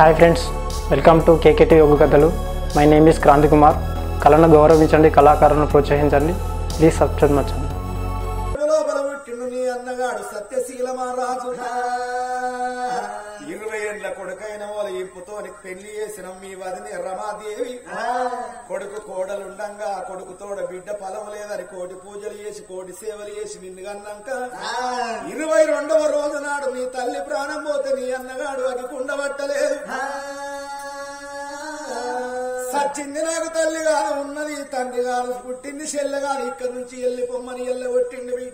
Hi friends welcome to KKT Yoga కథలు my name is Kranthi Kumar కళను గౌరవించండి కళాకారులను ప్రోత్సహించండి ప్లీజ్ సబ్స్క్రైబ్ మచ్చండి లోపల పుట్టిండు నీ అన్నగాడు సత్యశీల మహారాజు ఇరవై ఏళ్ల కొడుకైన వాళ్ళ ఇంపుతోని పెళ్లి చేసిన మీ వదిని రమాదేవి కొడుకు కోడలుండంగా కొడుకు తోడ బిడ్డ ఫలం లేదని కోటి పూజలు చేసి కోటి సేవలు చేసి నిన్ను కన్నాక ఇరవై రెండవ రోజు నాడు నీ తల్లి ప్రాణం పోతే నీ అన్నగాడు అగి కుండబట్టలేదు సచ్చింది నాకు తల్లి కాదు ఉన్నది తండ్రి కాదు పుట్టింది చెల్లె కాదు ఇక్కడి నుంచి ఎల్లి పొమ్మని ఎల్ల కొట్టింది బిడ్డ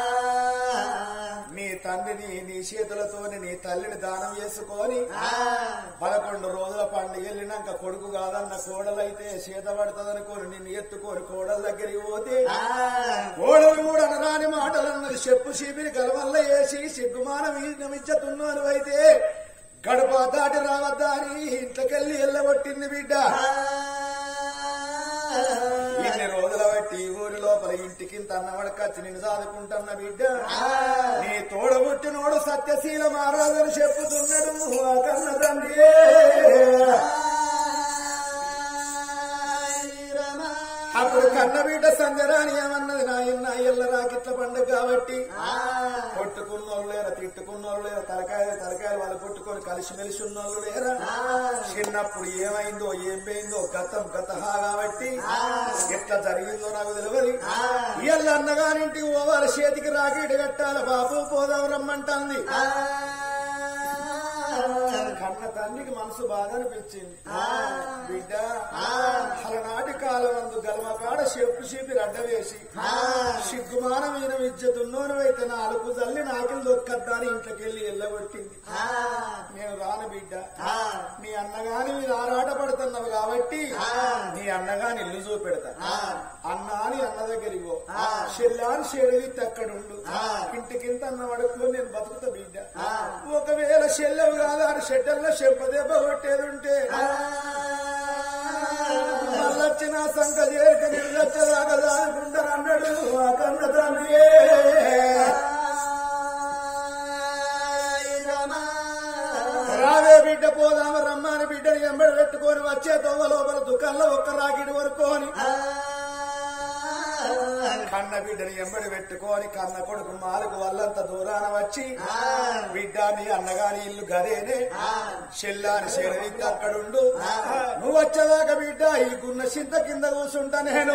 నీ తండ్రిని నీ చేతులతోని నీ తల్లిని దానం చేసుకొని పదకొండు రోజుల పండుగ వెళ్ళినాక కొడుకు కాదన్న కోడలైతే చేత పడుతుందనుకోని నిన్ను ఎత్తుకొని కోడల దగ్గరికి పోతే కోడలు కూడా అనరాని మాటలన్నది చెప్పు చీపిని గలవల్ల వేసి సిగ్గుమానం నమించుతున్నాను అయితే గడప దాటి రావద్దా అని ఇంట్లోకెళ్ళి ఎల్లబట్టింది బిడ్డ ఇన్ని రోజుల బట్టి ఈ ఊరి లోపల ఇంటికి తన్నవడకచ్చి నిన్ను సాదుకుంటున్న బిడ్డ నీ తోడబుట్టినోడు సత్యశీల మహారాజుని చెప్పుతున్నాడు ఆ కన్న తండ్రి అప్పుడు కన్న బిడ్డ సంజరాని ఏమన్నది నాయన్న ఎల్ల రాకిట్ల పండుగ కాబట్టి కొట్టుకున్నోళ్ళు లేరా తిట్టుకున్నోళ్ళు లేరా తలకాయలు తలకాయలు వాళ్ళు కొట్టుకొని కలిసిమెలిసి ఉన్నోళ్ళు లేరా చిన్నప్పుడు ఏమైందో ఏం పోయిందో గతం గతహా కాబట్టి ఎట్లా జరిగిందో నాకు తెలియదు ఇళ్ళ అన్నగారింటికి పోవాలి చేతికి రాకెట్ కట్టాలి బాబు పోదాం రమ్మంటాంది కన్న తండ్రికి మనసు బాగా అనిపించింది బిడ్డ అలనాటి కాలం అందు గలమకాడ చెప్పు చెప్పి రడ్డ వేసి సిగ్గుమానమైన విద్యతున్నోను అయితే నా అలుపు తల్లి నాకిల్ దొక్కద్దాని ఇంట్లోకి వెళ్ళి ఎల్లగొట్టింది నేను రాను బిడ్డ నీ అన్నగాని మీరు ఆరాట పడుతున్నావు కాబట్టి నీ అన్నగాని ఇల్లు చూపెడతా అన్న అని అన్న దగ్గరికి పో చెల్లాని చెరువిత్తి అక్కడుండు ఇంటికింత అన్న వడుకులో నేను బతుకుతా బిడ్డ ఒకవేళ చెల్లెవు కాదా అని షెడ్డల్లో చెంపదెబ్బ కొట్టేది ఉంటే మళ్ళొచ్చిన సంఖ చేరిక నిర్లచ్చదాకా దానుకుంటారు అన్నాడు ఆ కన్న తండ్రి రావే బిడ్డ పోదామ రమ్మని బిడ్డని ఎంబడి పెట్టుకొని వచ్చే దొంగ లోపల దుకాణంలో ఒక్క రాగిడి వరకు అని కన్న బిడ్డని ఎంబడి పెట్టుకొని కన్న కొడుకు మాలకు వల్లంత దూరాన వచ్చి బిడ్డ నీ అన్నగాని ఇల్లు గదేనే చెల్లాని శరీరం అక్కడుండు నువ్వు వచ్చేదాకా బిడ్డ ఈ గున్న చింత కింద కూర్చుంటా నేను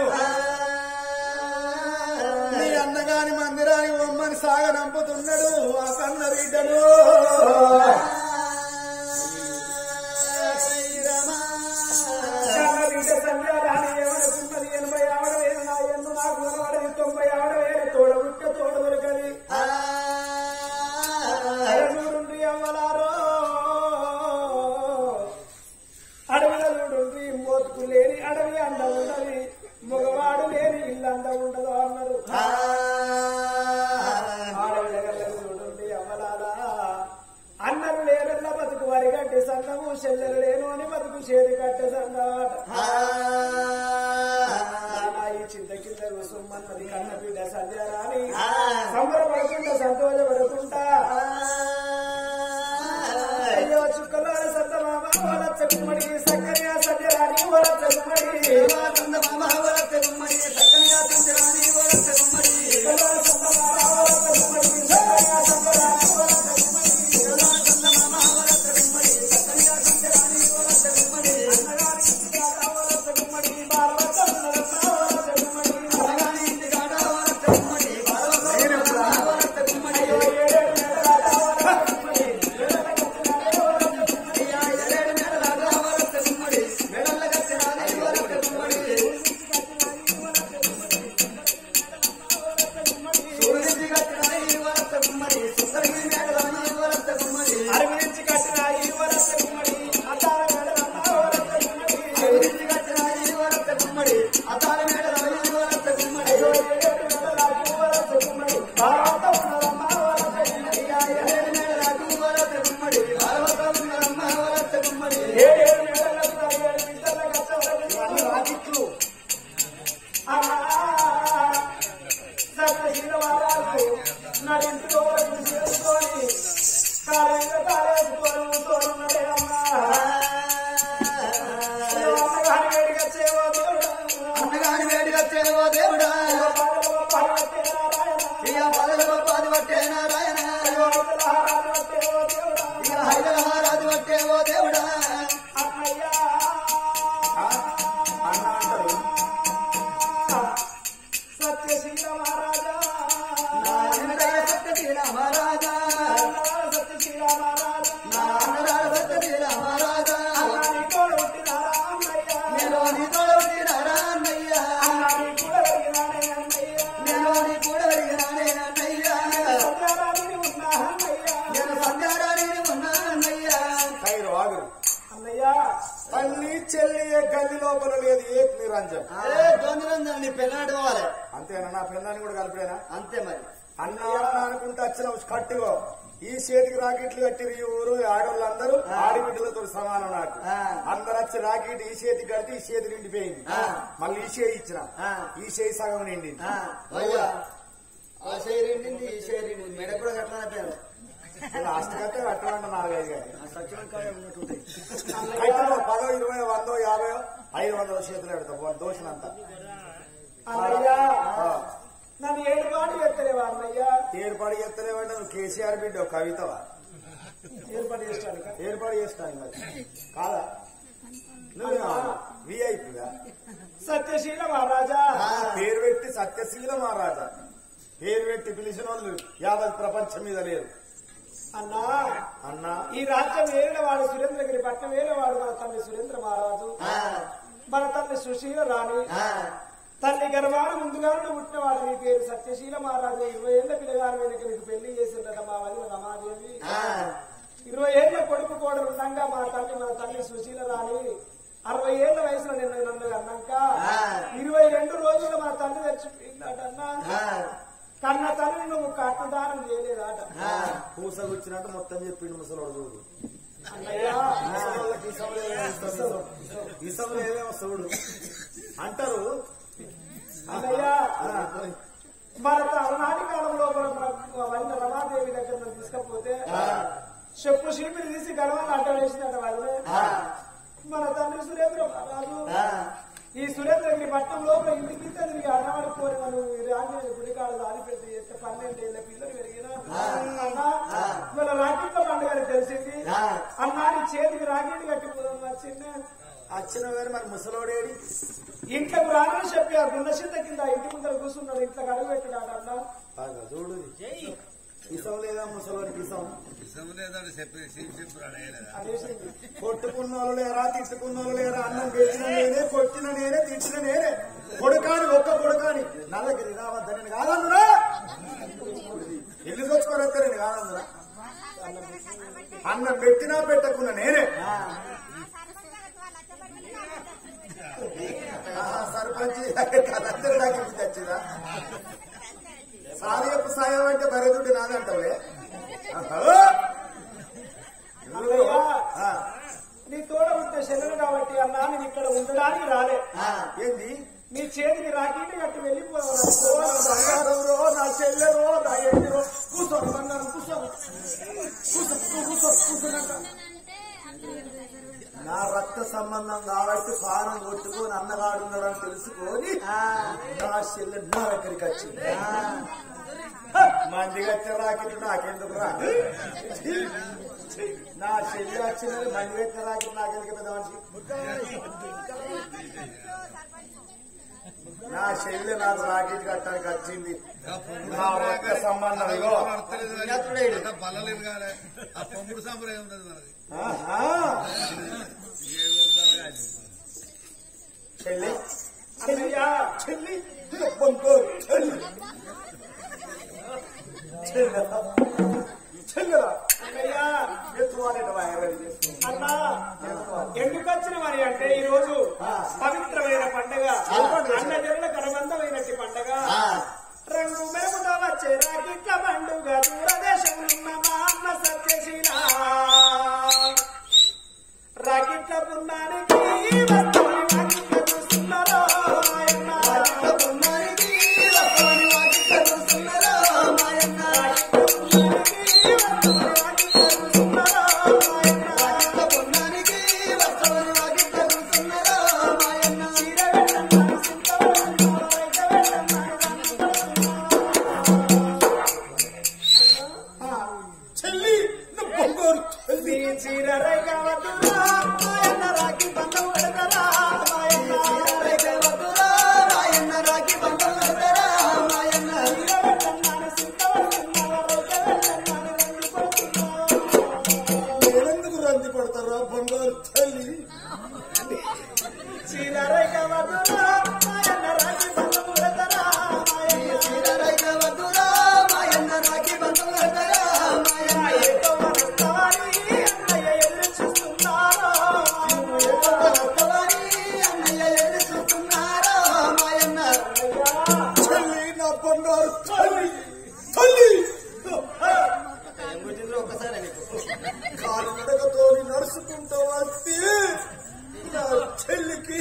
నీ అన్నగాని మందిరానికి బొమ్మని సాగనంపుతున్నాడు ఆ కన్న బిడ్డను కన్న బిడ్డ సంధ్యారాణి ఏమనుకున్నది ఎనభై ఆవిడ వేలు నా ఎందు నాకు నిలబడది తొంభై ఆవిడ వేలు తోడబుట్ట తోడ దొరకది అడవులుండి అవ్వలారో అడవులూడుండి మోతుకు లేని అడవి అండ ఉన్నది మగవాడు లేని ఇల్లు అంద ఉండదు అన్నారు ఆడవిడగలూడుండి అవ్వలారా అన్నలు లేనల్ల బతుకు వరి కట్టి సన్నము చెల్లెలు లేను అని బతుకు చేరి కట్టె సన్నమాట ఈ చింత కింద కుసుమ్మన్నది కన్న బిడ్డ సంధ్యారాని సంబరపడుకుంటా సంతోషపడుకుంటా అయ్యో చుక్కలార సంత మామ వలచ్చ గుమ్మడి సక్కనియా సంధ్యరాని వలచ్చ గుమ్మడి సంత మామ వలచ్చ గుమ్మడి సక్కనియా సంధ్యరాని వలచ్చ గుమ్మడి చుక్కలార సంత మామ వలచ్చ గుమ్మడి సక్కనియా సంధ్యరాని వలచ్చ గుమ్మడి చుక్కలార సంత మామ వలచ్చ గుమ్మడి సక్కనియా సంధ్యరాని వలచ్చ గుమ్మడి అన్నగారి ఇంటికాడ వలచ్చ గుమ్మడి బాలవచ్చ ఉన్నరత్న వలచ్చ గుమ్మడి అన్నగారి ఇంటికాడ వలచ్చ గుమ్మడి బాలవచ్చ వలచ్చ గుమ్మడి ఏడేడు నెలల వలచ్చ గుమ్మడి ఆగు అన్నయ్య తల్లి చెల్లి ఏ గల్లి లోపల లేదు ఏ నిరంజన్ ఏ దొంగరంజన్ నీ పెళ్ళాడు పోవాలి అంతేనా నా పిల్లని కూడా కలిపేనా అంతే మరి అన్న అన్న అనుకుంటే వచ్చిన కట్టుగో ఈ చేతికి రాకెట్లు కట్టిరు ఈ ఊరు ఆడవాళ్ళందరూ ఆడబిడ్డలతో సమానం నాకు ఆ. అందరు వచ్చి రాకెట్ ఈ చేతికి కడితే ఈ చేతి నిండిపోయింది ఆ. మళ్ళీ ఈ చేయి ఇచ్చిన ఆ. ఈ చేయి సగం నిండింది ఆ, అయ్యా ఆ షేర్ నిండింది ఈ షేర్ నిండింది మెడ కూడా కట్టాలంటే లాస్ట్ కట్టే కట్టాలంటే నాలుగైదు గంటలు ఆ సత్యం కాడ ఉన్నట్టుంది అయితే పదో ఇరవై వందో యాభై ఐదు వందల చేతులు పెడతాం దోషనంతా అన్నయ్య నన్ను ఏడు పాటు ఎత్తలేవా అన్నయ్య ఏర్పాటు చేస్తలేవంటే నువ్వు కేసీఆర్ బిడ్డ కవితవా ఏర్పాటు చేస్తాను ఏర్పాటు చేస్తాను మరి కాదా నువ్వు విఐపిగా సత్యశీల మహారాజా పేరు పెట్టి సత్యశీల మహారాజా పేరు పెట్టి పిలిచిన వాళ్ళు యావత్ ప్రపంచం మీద లేరు అన్నా అన్నా ఈ రాజ్యం ఏలినవాడు సురేంద్రగిరి పట్నం ఏలినవాడు మన తల్లి సురేంద్ర మహారాజు మన తల్లి సుశీల రాణి తల్లి గర్భాన ముందుగానే పుట్టినవాడు మీ పేరు సత్యశీల మహారాజు ఇరవై ఏళ్ల పిల్లగాని వెనుక మీకు పెళ్లి చేసిందట మా వదిన రమాదేవి ఇరవై ఏళ్ల కొడుకు కూడా ఉండగా మా తల్లి మన తల్లి సుశీల రాణి అరవై ఏళ్ల వయసులో నిన్న నన్ను అన్నాక ఇరవై రెండు రోజులు మా తల్లి చచ్చిపోయిందటన్నా కన్న తల్లి నువ్వు కట్టదానం చేయలేదట పూస కూర్చున్నట్టు మొత్తం చెప్పిండు ముసలోడు చూడు అన్నయ్య ముసలోళ్ళకి ఇసములు ఏమేమి వస్తాయి? ఇసములు ఏమేమి చూడు అంటారు అన్నయ్య మన అలనాటి కాలంలో మన రమాదేవి దగ్గర మనం తీసుకపోతే చెప్పు శిల్పిని తీసి గడవని అడ్డ వేసినట్టు వాళ్ళని మన తండ్రి సురేంద్ర మహారాజు ఈ సురేంద్రగిరి పట్టణం లోపల ఇంటికి తిరిగి అన్నవాడి కోరిన నువ్వు ఈ ఆంజనేయ గుడికాడు ఆదిపెద్ద చేస్తే పన్నెండేళ్ల పిల్లలు పెరిగిన అన్నా మన రాకెట్ల పండుగ తెలిసింది అన్నాని చేతికి రాకెట్ కట్టిపోదాం వచ్చింది వచ్చిన వేరు మరి ముసలోడేడి ఇంట్లోకి రానని చెప్పి ఆ గుండె కింద ఇంటి ముందర కూర్చున్నాడు ఇంట్లోకి అడుగు పెట్టాడు అన్న బాగా చూడు ఇసం లేదా ముసలోడికి ఇసం సముదాయం చెప్పేసి చెప్పురాడు ఏలేదా అనేసింది కొట్టుకున్న వాళ్ళు లేరా తిట్టుకున్న వాళ్ళు లేరా అన్నం పెట్టిన నేనే కొట్టిన నేనే తిట్టిన నేనే కొడుకాని ఒక్క కొడుకాని నా దగ్గర రావద్దా నేను కాదన్నురా ఇల్లు తెచ్చుకోరద్దా నేను కాదన్నురా అన్నం పెట్టినా పెట్టకున్న నేనే ఆహా, సర్పంచ్ అందరి దగ్గర తెచ్చిరా సారియపు సాయం అంటే బరెదుడ్డి నాదంటావులే ఆహా. ఆ, నీ తోడ ఉంటే శనుడు కాబట్టి అన్నా నేను ఇక్కడ ఉండడానికి రాలే ఏంది నీ చేతికి రాకెట్ కట్టి వెళ్ళిపోవాలి ఓ, నా బంగారం రో, నా చెల్లెరో నా ఎండిరో కూర్చో బంగారం కూర్చో కూర్చో కూర్చో కూర్చోనంట నా రక్త సంబంధం కాబట్టి పానం కొట్టుకొని అన్నగాడున్నాడని తెలుసుకొని నా చెల్లె నా దగ్గరికి వచ్చింది మందిగా వచ్చే రాకెట్ నాకెందుకు రా నా చెల్లి వచ్చినది మంది పెట్టిన రాకెట్ నాకెందుకు పెద్ద మనిషి నా చెల్లి నాకు రాకెట్ కట్టడానికి వచ్చింది నా రక్త సంబంధం ఇగో బల్లలేదు కాలే ఆ పొమ్ముడు సాంప్రదాయం ఉన్నది మనది ఆహా. చెల్లి అన్నయ్య చెల్లి బంగారు చెల్లి చెల్లెలా చెల్లెలా అన్నయ్య ఎత్తువాలని వాయరని చేస్తుంది అన్నా ఎందుకు వచ్చిన మరి అంటే ఈ రోజు పవిత్రమైన పండగ అన్న జనుల కరబంధమైనట్టి పండగ రంగు మెరుగుతో వచ్చే రాకిట్ల పండుగ దూరదేశం ఉన్న మా అన్న సత్యశీల రాకిట్ల బృందానికి వస్తోని వాకిట్ల చూస్తున్నారో మాయన్న. రాకిట్ల బృందానికి వస్తోని వాకిట్ల చూస్తున్నారో మాయన్న. రాకిట్ల బృందానికి వస్తోని వాకిట్ల చూస్తున్నారో మాయన్న. రాకిట్ల బృందానికి వస్తోని వాకిట్ల చూస్తున్నారో మాయన్న. చీర వెట్టన్నాడు, సింత వెట్టన్నాడు, రైత వెట్టన్నాడు, చెల్లి నా బంగారు చెల్లి నీ చీర రేఖ వద్దురా, మాయన్న రాఖీ బంధం పెడతారా, మాయన్న రేఖ వద్దురా, మాయన్న రాఖీ బంధం పెడతారా, మాయన్న చీర వెట్టన్నాడు, సింత వెట్టన్నాడు, రైత వెట్టన్నాడు, రెండు కొడుకున్నాడు. నేనెందుకు రంది పడతారా బంగారు చెల్లి చీర రేఖ వద్దురా, మాయన్న రాఖీ బంధం పెడతారా, మాయన్న చీర రేఖ వద్దురా, మాయన్న రాఖీ బంధం పెడతారా, మాయన్న ఏదో మనస్తాని అన్నయ్య ఎదురు చూస్తున్నా కొట్టి నా చెల్లికి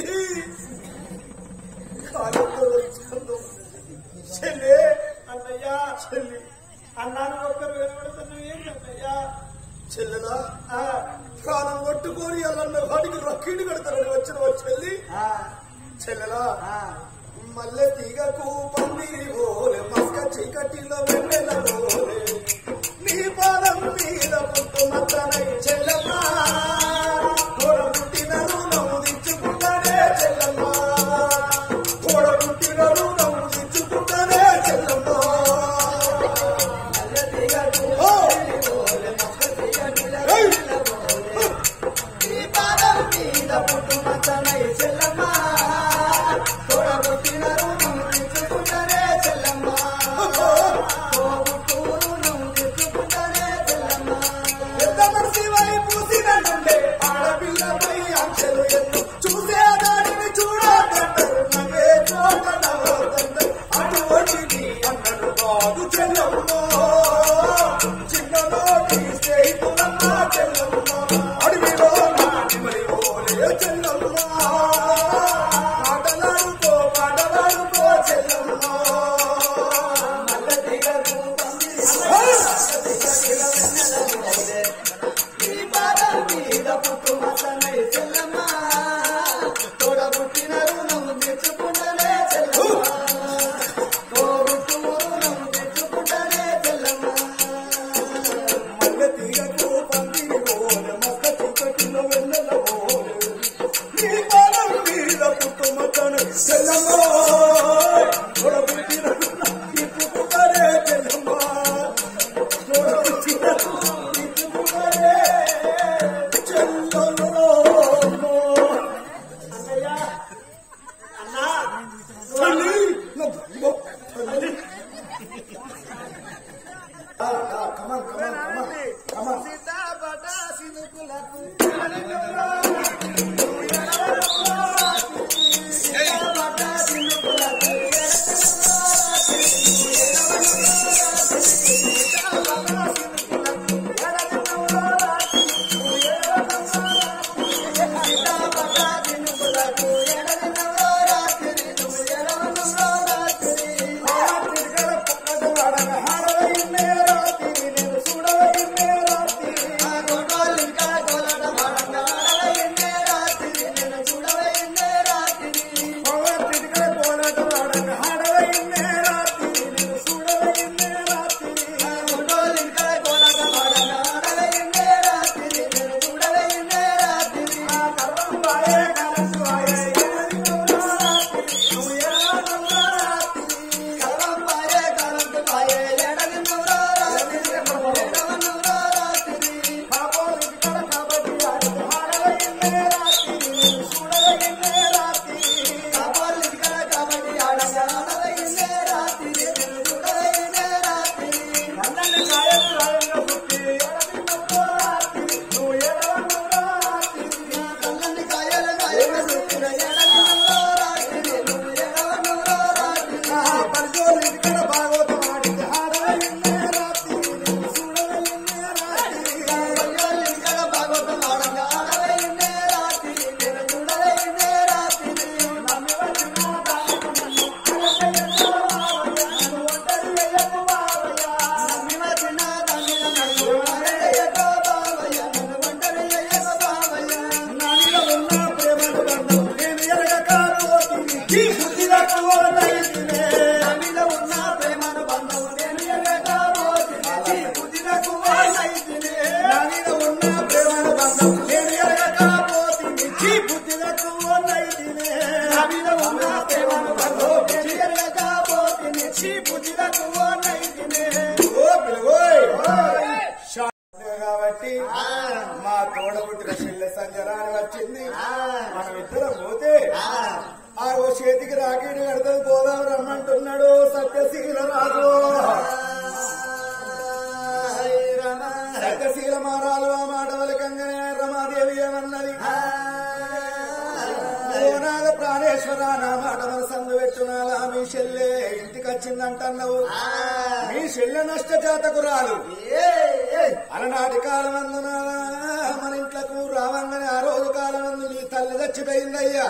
కాలంతో వచ్చాను. చెల్లి అన్నయ్య చెల్లి అన్నాను ఒక్కరు వెలువడుతున్నావు ఏంటి అన్నయ్య చెల్లెలా ఆ, ప్రాణం కొట్టుకొని అలా వాడికి రక్కీడి కడతారని వచ్చిన ఓ చెల్లి చెల్లెలా మల్లె తీగకు పందిరి ఓలే మస్క చీకటిలో వెన్నెల ఓలే నీ పాదం మీద పుట్టు మత్తనై చెల్లమ్మా తోడ పుట్టిన రుణం దిచ్చుకుంటానే చెల్లమ్మా తోడ పుట్టిన రుణం దిచ్చుకుంటానే చెల్లమ్మా మల్లె తీగకు పందిరి ఓలే మస్క చీకటిలో వెన్నెల ఓలే నీ పాదం మీద పుట్టు మత్తనై చెల్లమ్మా తోడ పుట్టిన రుణం దిచ్చుకుంటానే చెల్లమ్మా ఎంత మనసి వైపు సినంటే ఆడపిల్లపై ఆంక్షలు ఎత్తు చూసే దానిని చూడకంటారు నవ్వే చూడనవద్దంటారు అటువంటిది అన్నడు కాదు చెల్లమ్మో చిన్నలోని స్నేహితులమ్మ చెల్లమ్మ అడవిలో నాటిమలి ఓలే చెల్లమ్మ మాటలాడుకో పాటలాడుకో చెల్లమ్మ మల్లె తీగకు ఈ పాదం మీద పుట్టు మసనై చెల్లమ్మ తోడ పుట్టిన రుణం తెచ్చుకుంటనే చెల్లమ్మ తోడుట్టు రుణం తెచ్చుకుంటనే చెల్లమ్మ మల్లె తీగకు పందిరి ఓల మస్క చీకటిలో వెన్నెల ఓల నీ పాదం మీద పుట్టు మసనై చెల్లమ్మ తోడ పుట్టిన రుణం తెచ్చుకుంటనే చెల్లమ్మ తోడ పుట్టిన రుణం తెచ్చుకుంటనే చెల్లమ్మ అన్నయ్య అన్నా తల్లి నా తల్లి ఆ, ఆ, come on, come on, come on, come on. కాబట్టి మా తోడ పుట్టిన చెల్లె సంజరాని వచ్చింది మనం ఇద్దరం పోతే ఆ ఓ చేతికి రాకీని కడతది పోదాం రమ్మంటున్నాడు సత్యశీల రాజు సత్యశీల మారాలు ఆ మాట వలకంగానే రమాదేవి ఏమన్నది ఓనాల ప్రాణేశ్వర నా మాట మన సందు పెట్టునాలా మీ చెల్లె ఇంటికి వచ్చిందంటన్నావు మీ చెల్లె నష్ట జాతకురాలు అలనాటి కాలం అందున మన ఇంట్లకు రావంగానే ఆ రోజు కాలం నీ తల్లి చచ్చిపోయిందయ్యా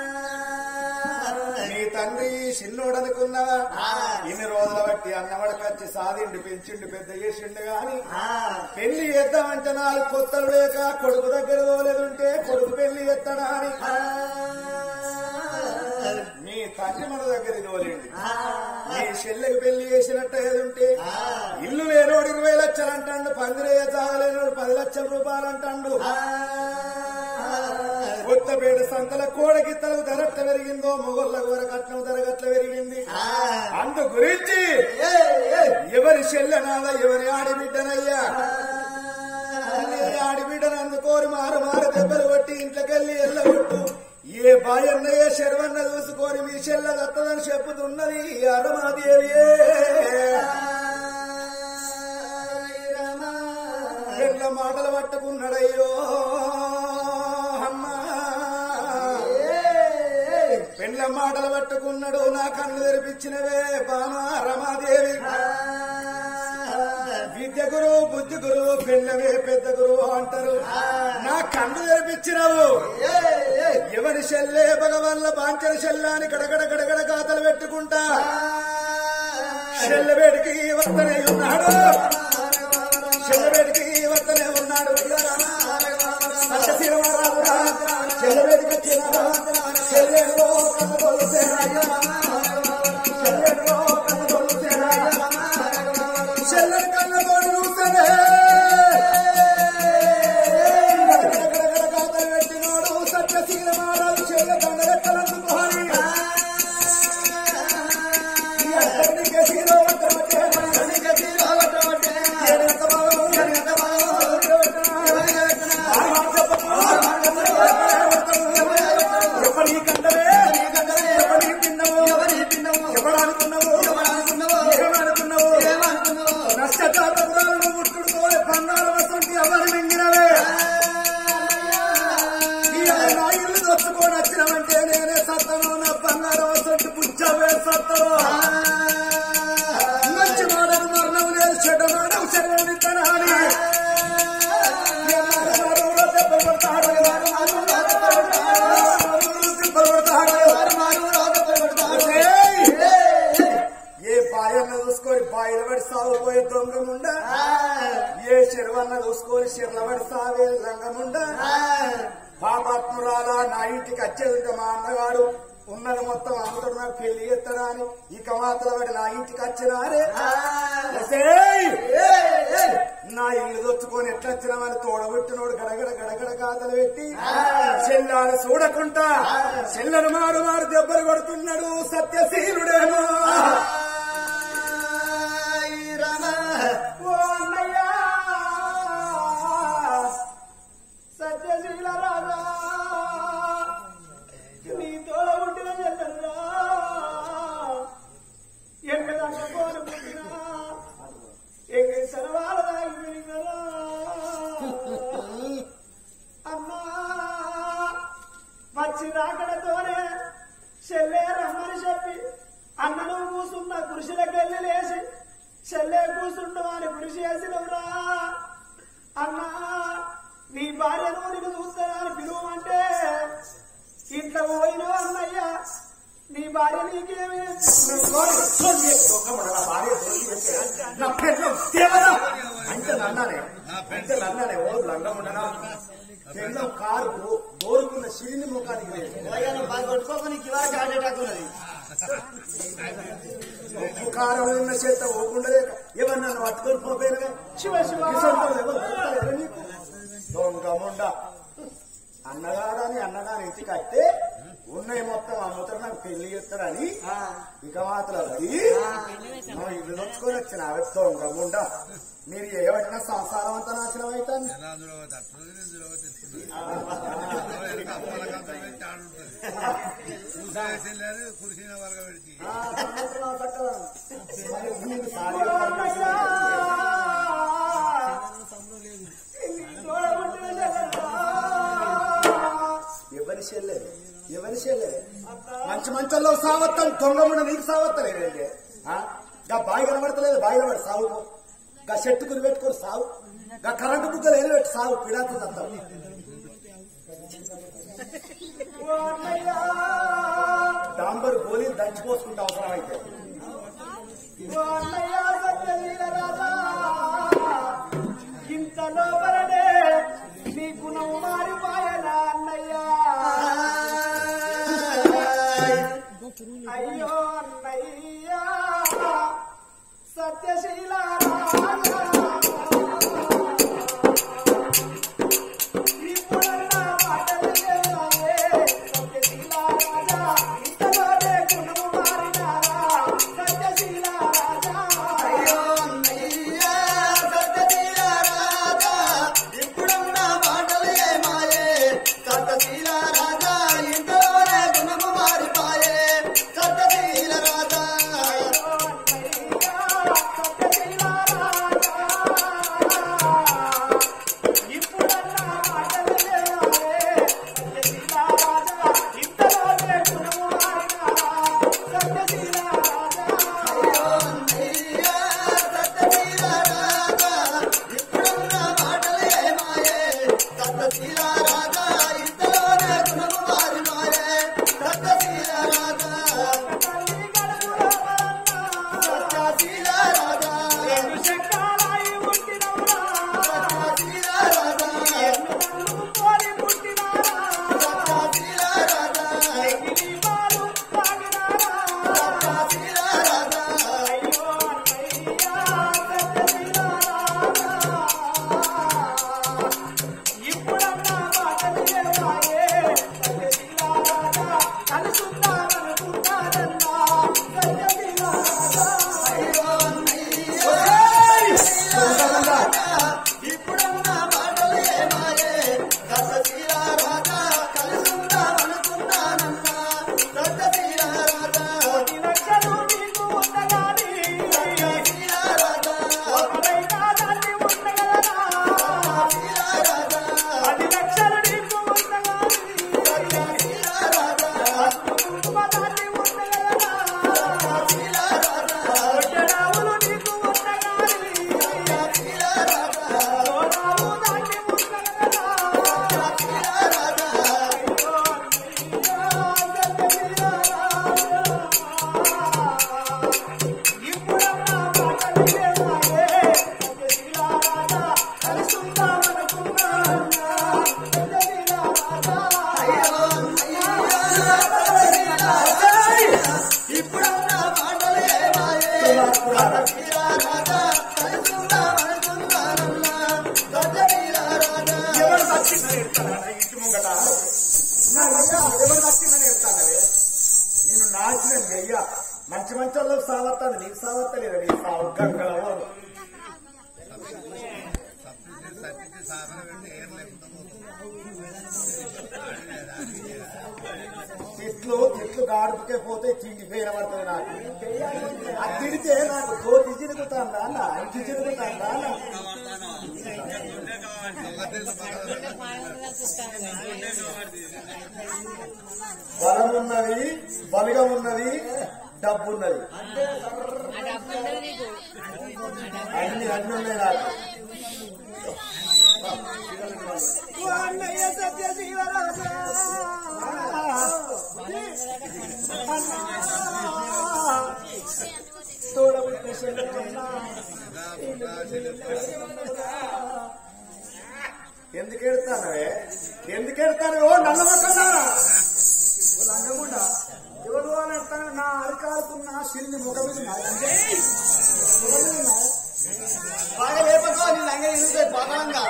నీ తండ్రి చిన్నోడనుకున్నావా ఇన్ని రోజుల బట్టి అన్నవాడికి సాధిండి పెంచిండు పెద్ద చేసిండు గాని పెళ్లి చేద్దామంటే నాలుగు కొత్తలు లేక కొడుకు దగ్గర తోలేదుంటే కొడుకు పెళ్లి చేస్తాడా అని మీ తండ్రి మన దగ్గర తోలేండి నీ చెల్లెకి పెళ్లి చేసినట్టు ఏదుంటే ఇల్లు లేనోడు ఇరవై లక్షలు అంటాడు పందిరే తాగలేనోడు పది లక్షల రూపాయలు అంటాడు కొత్తపేట సంతల కోడగిత్తలకు ధరట్ల పెరిగిందో మొగోళ్ళ కూర కట్నం ధర గట్ల పెరిగింది అందు గురించి ఎవరి చెల్లెనాద ఎవరి ఆడిబిడ్డనయ్యా నీ ఆడిబిడ్డను అందుకోరి మారు మారు దెబ్బలు కొట్టి ఇంట్లోకెళ్ళి ఎల్లగొట్టు ఏ బాయన్న ఏ శర్వన్న చూసుకొని మీ చెల్ల దత్తదని చెప్పుతున్నది అరమాదేవియే ఎట్ల మాటలు పట్టుకున్నాడయ్యో అమ్మా పెండ్ల మాటలు పట్టుకున్నాడు నా కన్ను తెరిపించినవే బామా రమాదేవి విద్య గురు బుద్ధి గురు పెళ్ళవే పెద్ద గురు అంటారు నా కన్ను తెరిపించినవు ఎవరి చెల్లే భగవల్ల బాంచల చెల్లాని గడగడ గడగడ గాతలు పెట్టుకుంటా చెల్లవేడికి వస్తనే ఉన్నాడు చెల్లవేడికి వస్తనే ఉన్నాడు సత్యశివరాజురా, చెల్లవేడికి వచ్చినాడు. చెల్లెలో కన్నుగోలు సేనాయ్య. చెల్లెలో కన్నుగోలు సేనాయ్య. చెల్లెని కన్నుగోలు చూస్తేనే గడగడ గాతలు పెట్టినోడు సత్యశీల మహారాజు చెల్లె దండలెక్కలందుకోని వచ్చినవంటే నేనే సత్తను నా బంగారం వస్తుంటే పుచ్చవే సత్తను మంచి మాటకు మరణం లేదు చెడ్డ మాటకు చెడ్డ తనాలి ఏ బాయన్న చూసుకొని బాయిల పడి సాగుపోయే దొంగముండ ఏ చెరువన్న చూసుకొని చెర్ల పడి సాగే లంగముండ పాపాత్మురాలా నా ఇంటికి వచ్చేది ఉంటే మా అన్నగాడు ఉన్నది మొత్తం అమ్ముతాడు నాకు పెళ్లి చేస్తాడా అని ఇక మాత్రం వాడు నా ఇంటికి వచ్చినారే ఒసేయ్! నా ఇల్లు దొచ్చుకొని ఎట్లా వచ్చినామని తోడబుట్టినోడు గడగడ గడగడ గాతలు పెట్టి చెల్లాలు చూడకుండా చెల్లెను మారు మారు దెబ్బలు కొడుతున్నాడు సత్యశీలుడేమో ఓ అన్నయ్యా సత్యశీల రాజా నీ తోడ పుట్టిన చెల్లెల్లా ఎక్కదాకా కోరు పుట్టినా ఎక్కడ సరవాల దాగి విరిగరా అమ్మా వచ్చి రాకడతోనే చెల్లే రమ్మని చెప్పి అన్నను కూసున్న పురుషులకెళ్ళి లేచి చెల్లే కూసుండు అని కృషి చేసినవురా అన్నా నీ భార్యను నీకు చూస్తానని పిలువమంటే ఇంట్లో పోయిన అన్నయ్య నీ భార్య నీకేమి నా పెళ్ళం దేవరా అంటే నన్నానే అంటే నన్నానే ఓ లంగం ఉండనా పెళ్ళం కారు గో- గోరుకున్న సిరిని ముఖానికి లేదు ఉప్పు కారం ఉన్న చేత ఓకుండా ఎవరు నన్ను పట్టుకొని పోపోయినవే శివ శివ దొంగముండ అన్నగాడని అన్నగాని ఇంటికి అయితే ఉన్నాయి మొత్తం అమ్ముతారు నాకు పెళ్లి చేస్తాడని ఇక మాత్రం అది మనం ఇల్లు నొచ్చుకొని వచ్చిన ఆవిడ దొంగముండ మీరు ఏవైనా సంసారం అంతా నాశనం అవుతాను ఎలా అందులో తట్టుతుంది ఇందులో తెస్తుంది అప్పలకంతా పెట్టి ఆడుంటుంది కూసేసేది కురిసిన వరగ పెడిచి ఎవరి చెల్లెలు ఎవరి చెల్లెలు మంచి మంచంలో సావత్తం దొంగముండ నీకు సావత్తలేదు గా బావి కనబడతలేదు బావిలో పడి సావు గా చెట్టు కురి పెట్టుకొని సావు గా కరెంటు బుగ్గలు ఏది పెట్టి సావు పిడాత ఓ అన్నయ్య డాంబర్ గోళీలు దంచిపోసుకుంటే అవసరం అయితే ఓ అన్నయ్య సత్యశీల రాజా ఇంత లోపలనే నీ గుణం మారిపోయనా అన్నయ్య అయ్యో అన్నయ్య సత్యశీల రాజా ఇప్పుడన్నా మాటలు లేవాయే, సత్యశీల రాజా, ఇంతలోనే గుణము మారినారా, సత్యశీల రాజా. అయ్యో అన్నయ్యా, సత్యశీల రాజా, ఇప్పుడున్న మాటలు ఏమాయే? సత్యశీల రాజా, ఇంతలోనే గుణము మారిపాయే. సత్యశీల రాజా, అయ్యో అన్నయ్య, సత్యశీల రాజా. ఇప్పుడన్నా మాటలు లేవాయే, సత్యశీల రాజా, ఇంతలోనే గుణము మారినారా, సత్యశీల రాజా. అయ్యో అన్నయ్యా, సత్యశీల రాజా, ఇప్పుడున్న మాటలు ఏమాయే? సత్యశీల రాజా, ఇంతలోనే గుణము మారిపాయే. సత్యశీల రాజా, తల్లి కడుపులో పరన్నా, సత్యశీల రాజా, రెండు చక్రాలాయి పుట్టినవురా. సత్యశీల రాజా, ఎన్ను కన్నులు కోరి పుట్టినారా. సత్యశీల రాజా, ఎగిరి పాలు తాగినారా. సత్యశీల రాజా. అయ్యో అన్నయ్య, సత్యశీల ఇప్పుడన్నా మాటలు లేవాయే. సత్యశీల రాజా, కలుసుందామనుకున్నానన్నా. సత్యశీల రాజా. ఇప్పుడున్న మాటలు ఏమాయే సత్యశీల రాజా కలుసుందామనుకున్నానన్నా సత్యశీల రాజా కోటి లక్షలు నీకు ఉండగాని, సత్యశీల రాజా ఒకరైనా దాన్ని ఉండగలరా? సత్యశీల రాజా పది లక్షలు నీకు ఉండగాని, సత్యశీల రాజా కుటుంబ దాన్ని ఉండగలరా? సత్యశీల రాజా ఒడ్డరావులు నీకు ఉండగాని, సత్యశీల రాజా గోదావు దాన్ని ఉండగలరా? సత్యశీల రాజా అయ్యో అన్నయ్య, సత్యశీల ఇప్పుడన్నా మాటలు లేవాయే. సత్యశీల రాజా, కలుసుందామనుకున్నానన్నా. సత్యశీల రాజా. ఇప్పుడున్న మాటలు ఏమాయే సత్యశీల రాజా కలుసుందామనుకున్నానన్నా సత్యశీల రాజా ఎవరు దక్షిణ ఎడతారా ఇంటి ముంగట నా అయ్యా, ఎవరు దక్షిణ ఎడతానవే నేను నాశనం అయ్యా మంచి మంచి వాళ్ళకి సావత్తాను నీకు సావత్తలేదు నీ సావు గంగలవో సత్యకి సత్యకి సాధన పెట్టి ఏం లేకుండా తిట్లు తిట్లు గాడుపుకే పోతే తిండి పేర పడుతుంది నాకు అది తిడితే నాకు కోతి చిరుగుతాను అన్న ఇంటి చిరుగుతాను అన్న బలం ఉన్నది బలగం ఉన్నది డబ్బు ఉన్నది అన్ని అన్ని ఉన్నాయి నాకు ఓ అన్నయ్య సత్యశీల రాజా. తోడబుట్టిన చెల్లెమ్మా. ఎందుకు ఎడతానవే ఎందుకు ఎడతాను ఓ నల్ల మొక్కలారా ఓ లంగముండా ఎవరు అని ఎడతాను నా అరికాలకున్న సిరిని ముఖం మీద ఉన్నది. ముఖం మీద ఉన్నది. బాగా లేపకో నీ లంగా ఇరుగుతాయి పగలంగా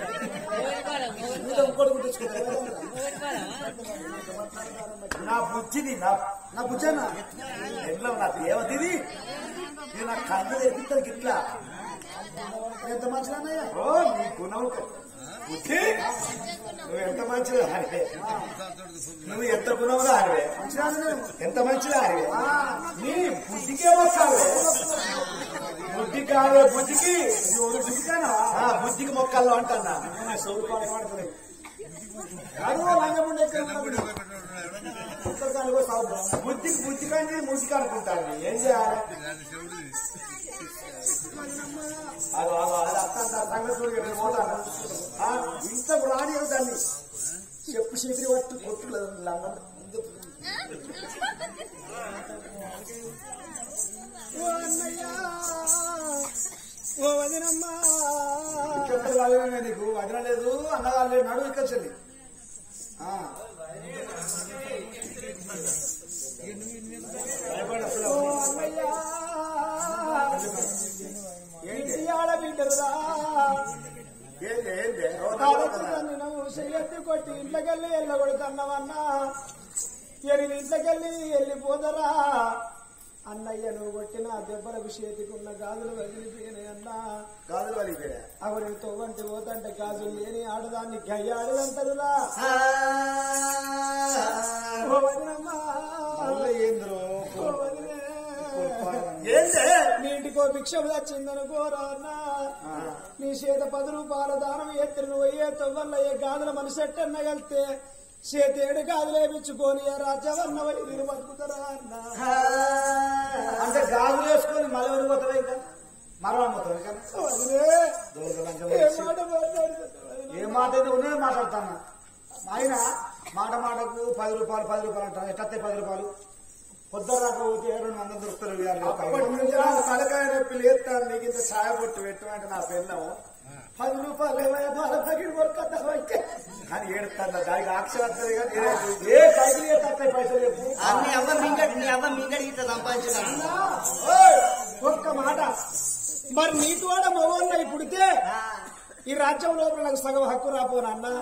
మీతో ఇంకోటి కుట్టించుకుంటారు. నా బుజ్జిది నా నా బుజ్జనా ఎట్లా నా దేవత ఇది నేను నా కళ్ళు తెరిపిస్తారు గిట్లా ఎంత మంచిదన్నయ్యా ఓ నీ గుణం బుద్ధి నువ్వు ఎంత మంచిది ఆడివే నువ్వు ఎంత గుణంగా ఆడివే ఎంత మంచిది ఆడివే నీ బుద్ధికే మొక్కాలే బుద్ధి కాదే బుద్ధికి ఆ, బుద్ధికి మొక్కల్లో అంటున్నా కాదు లంగముండే బుద్ధికి బుద్ధి కంటే ముసికి అనుకుంటారు ఏం చేయాలి అదో అదో అది అత్త సంగతి చూడు, ఇక్కడ పోతాను. ఆ, ఇంతకు రాని దాన్ని చెప్పు చీకటి పట్టు కొట్టులేదు లంగం ఓ అన్నయ్య ఓ వదినమ్మా ఇక్కడ వాళ్ళమే నీకు వదిన లేదు అన్నగా లేదు నడు ఇక్కడ చెల్లి ఆ. ఓ అన్నయ్య ఇంటి ఆడబిడ్డరురా ఏంది ఏంది ఓ కాలొచ్చిందని నువ్వు చెయ్యెత్తి కొట్టి ఇంట్లోకెళ్ళి వెళ్ళగొడుతున్నావన్నా ఎనిమిది ఇంట్లోకెళ్ళి వెళ్ళిపోదరా అన్నయ్య నువ్వు కొట్టిన ఆ దెబ్బలకు చేతికున్న గాజులు వదిలిపోయినాయి అన్నా గాజులు వలిగిపోయా అవరి తోవంటి పోతంటే గాజులు లేని ఆడదాన్ని గయ్యాడుదంటారురా ఓ వదినమ్మా మళ్ళీ ఏంద్రో ఓ వదినే. ఏంది నీటికో భిక్షం వచ్చిందనుకోరా అన్నా నీ చేత పది రూపాయల దానం ఎత్తి నువ్వు అయ్యే తొవ్వల్ల ఏ గాజుల మనిషి ఎట్టన్నగలితే చేతేడు గాజులు వేపించుకొని ఆ రాజ్యవన్న వై నేను బతుకుతారా అన్నా అంటే గాజులు వేసుకొని మళ్ళీ వెళ్ళిపోతావా ఇంకా మరో పోతావు ఇంకా వదిలే, ఏ మాట మాట్లాడుతున్నావు? ఏ మాట అయితే ఉన్నది మాట్లాడతాను ఆయన మాట మాటకు పది రూపాయలు పది రూపాయలు అంటాను ఎట్లా పది రూపాయలు పొద్దున దాకా పోతే రెండు వందలు దొరుకుతారు ఇవాళ తలకాయ నొప్పి లేస్తాను నీకు ఇంత ఛాయ పొట్టు పెట్టమంటే నా పెళ్ళము పది రూపాయలు ఏమైనా బాల పగిడి కొడుకుంటావా ఇంకా? అని ఏడుస్తాను దానికి ఆక్షేపం వస్తుంది కానీ ఏ- ఏ సైకిల్ చేస్తాయి పైసలు చెప్పు నీ అవ్వ మింగడి నీ అవ్వ మింగడి ఇట్లా సంపాదించున్నాను ఓయ్, ఒక్క మాట మరి నీకు కూడా మగవాళ్ళై పుడితే ఈ రాజ్యం లోపల నాకు సగం హక్కు రాపోనన్నా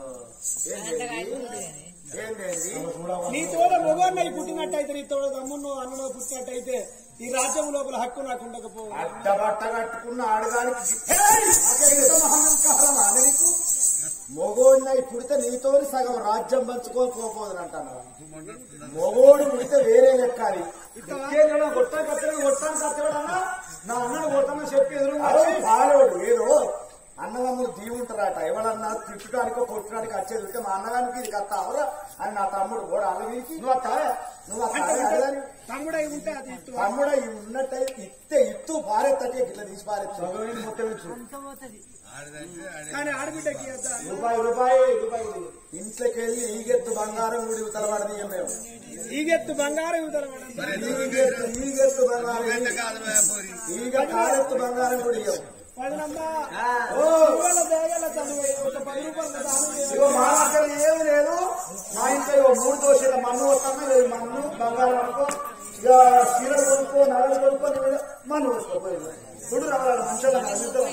ఏంటండి నీ తోడ మగవాడినై పుట్టినట్టయితే నీ తోడ తమ్మున్నో అన్ననో పుట్టినట్టయితే ఈ రాజ్యం లోపల హక్కు నాకు ఉండకపో అడ్డబట్ట కట్టుకున్న ఆడదానికి హేయ్! నాకెంత మహాంకారం ఆ నీకు మొగోడినై పుడితే నీతోని సగం రాజ్యం పంచుకొని పోపోదని అంటాను మొగోడు పుడితే వేరే లెక్కాలి ఇంకేంటన్నా కొట్టాను కత్తెడు కొట్టాను కత్తెడన్నా నా అన్నను కొట్టమని చెప్పి ఎదురు బాలోడు ఏదో అన్నదమ్ములు దీవుంటారట ఎవరన్నా తిట్టడానికో కొట్టడానికి వచ్చేది ఉంటే మా అన్నగానికి ఇది కత్త అవరా అని నా తమ్ముడు కూడా అల్లగిరికి నువ్వు అత్త నువ్వు అత్త తమ్ముడై ఉంటే అది ఇట్టు. తమ్ముడ ఇవి ఉన్నట్టయితే ఇత్తే ఇత్తు పారెత్తే ఇట్లా తీసి పారెత్తు ముట్టవచ్చు ఆడదంటే ఆడే కానీ ఆడబిడ్డకి ఇయ్యొద్దా? రూపాయి రూపాయి రూపాయి ఇంట్లోకి వెళ్ళి ఈగెత్తు బంగారం గుడి తలబడది మేము ఈగెత్తు బంగారం ఇవ్వదల మేడం. ఈగెత్తు ఈగెత్తు బంగారం ఎంత కాదు పోరి ఈగ కారెత్తు బంగారం గుడి ఇవ్వం. వదినమ్మా, ఓ ఇవాళ దేగల చదువు ఒక పది రూపాయలు దానం చేయాలి. ఇగో మా దగ్గర ఏమి లేదు మా ఇంట్లో ఇగో మూడు దోశల మన్ను వస్తాను లేదు మన్ను బంగారం అనుకో ఇక చీరలు కొనుక్కో నగలు కొనుక్కో నీ మీద మన్ను వసుకోపోయింది చూడు రావాలి మనుషులు అడుగుతాం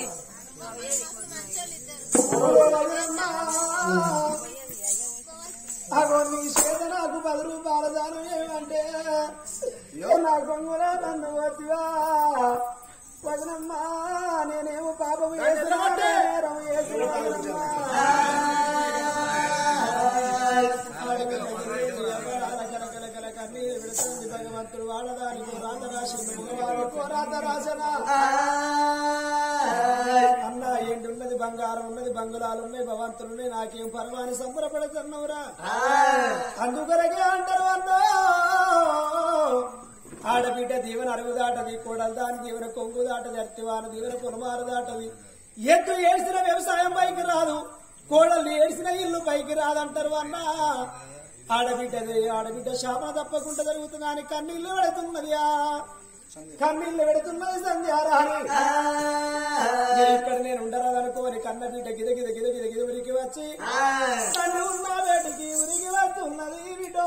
ఓ వదినమ్మా, అగో నీ చేత నాకు పది రూపాయల దానం ఏమంటే నా కొంగుల నన్ను వచ్చివా వదినమ్మా నేనేమో పాపం చేసిన నేరం చేసిన వదినమ్మా. కలకల కన్నీరు విడుతుంది భగవంతుడు వాడదానికి రాత రాసిండు మగవాడికో రాత రాసనా అన్న ఏంటి ఉన్నది బంగారం ఉన్నది బంగుళాలు ఉన్నాయి భగవంతులు ఉన్నాయి నాకేం పర్వాని సంబరపడుతున్నావురా అందుకొరకే అంటారు అన్నా ఆడబిడ్డ దీవెన అరుగు దాటది కోడలు దాని దీవెన కొంగు దాటది అర్తివాన దీవెన పునమారు దాటది ఎత్తు ఏడ్చిన వ్యవసాయం పైకి రాదు కోడలు ఏడ్చిన ఇల్లు పైకి రాదంటారు అన్నా ఆడబిడ్డది ఆడబిడ్డ శాపన తప్పకుండా జరుగుతుంది అని కన్నీళ్లు పెడుతున్నదియా కన్నీళ్లు పెడుతున్నది సంధ్యారాణి నేను ఇక్కడ నేను ఉండరాదనుకోని కన్న బిడ్డ గిద గిద గిద గిద గిద ఉరికి వచ్చి తండ్రి ఉన్న వేటికి ఉరికి వస్తున్నది బిడ్డ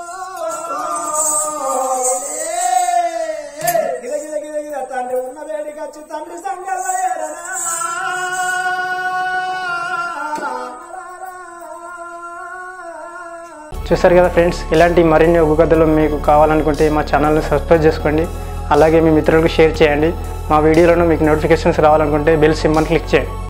గిద గిద గిద గిద తండ్రి ఉన్న వేడికి వచ్చి తండ్రి సంగల్లో ఏడనా చూసారు కదా ఫ్రెండ్స్ ఇలాంటి మరిన్ని ఒగ్గు కథలు మీకు కావాలనుకుంటే మా ఛానల్ని సబ్స్క్రైబ్ చేసుకోండి అలాగే మీ మిత్రులకు షేర్ చేయండి మా వీడియోలను మీకు నోటిఫికేషన్స్ రావాలనుకుంటే బెల్ సింబల్ క్లిక్ చేయండి